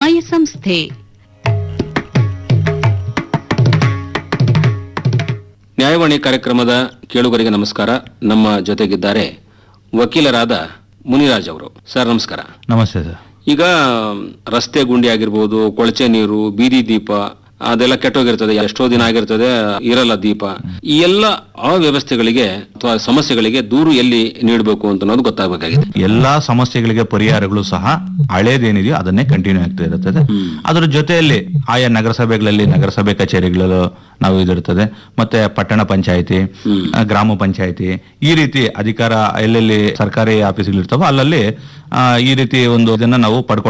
ಸಮುದಾಯ ಸಂಸ್ಥೆ ನ್ಯಾಯವಾಣಿ ಕಾರ್ಯಕ್ರಮದ ಕೇಳುಗರಿಗೆ ನಮಸ್ಕಾರ ನಮ್ಮ ಜೊತೆಗಿದ್ದಾರೆ ವಕೀಲರಾದ ಮುನಿರಾಜ್ ಅವರು ಸರ್ ನಮಸ್ಕಾರ ನಮಸ್ತೆ ಸರ್ ಈಗ ರಸ್ತೆ ಗುಂಡಿ ಆಗಿರ್ಬೋದು ಕೊಳಚೆ ನೀರು ಬೀದಿ ದೀಪ ಅದೆಲ್ಲ ಕೆಟ್ಟೋಗಿರ್ತದೆ ಎಷ್ಟೋ ದಿನ ಆಗಿರ್ತದೆ ಇರಲ್ಲ ದೀಪ ಈ ಎಲ್ಲ ಅವ್ಯವಸ್ಥೆಗಳಿಗೆ ಅಥವಾ ಸಮಸ್ಯೆಗಳಿಗೆ ದೂರು ಎಲ್ಲಿ ನೀಡಬೇಕು ಅಂತ ಅನ್ನೋದು ಗೊತ್ತಾಗಬೇಕಾಗಿದೆ ಎಲ್ಲಾ ಸಮಸ್ಯೆಗಳಿಗೆ ಪರಿಹಾರಗಳು ಸಹ ಹಳೇದೇನಿದೆಯೋ ಅದನ್ನೇ ಕಂಟಿನ್ಯೂ ಆಗ್ತಾ ಇರುತ್ತದೆ ಅದರ ಜೊತೆಯಲ್ಲಿ ಆಯಾ ನಗರಸಭೆಗಳಲ್ಲಿ ನಗರಸಭೆ ಕಚೇರಿಗಳಲ್ಲೂ ನಾವು ಇದಿರ್ತದೆ ಮತ್ತೆ ಪಟ್ಟಣ ಪಂಚಾಯತಿ ಆ, ಗ್ರಾಮ ಪಂಚಾಯತಿ ಈ ರೀತಿ ಅಧಿಕಾರ ಎಲ್ಲೆಲ್ಲಿ ಸರ್ಕಾರಿ ಆಫೀಸ್ಗಳು ಇರ್ತಾವೋ ಅಲ್ಲಲ್ಲಿ ಆ, ಈ ರೀತಿ ಒಂದು ಇದನ್ನ ನಾವು ಪಡ್ಕೊಳ್ತಾ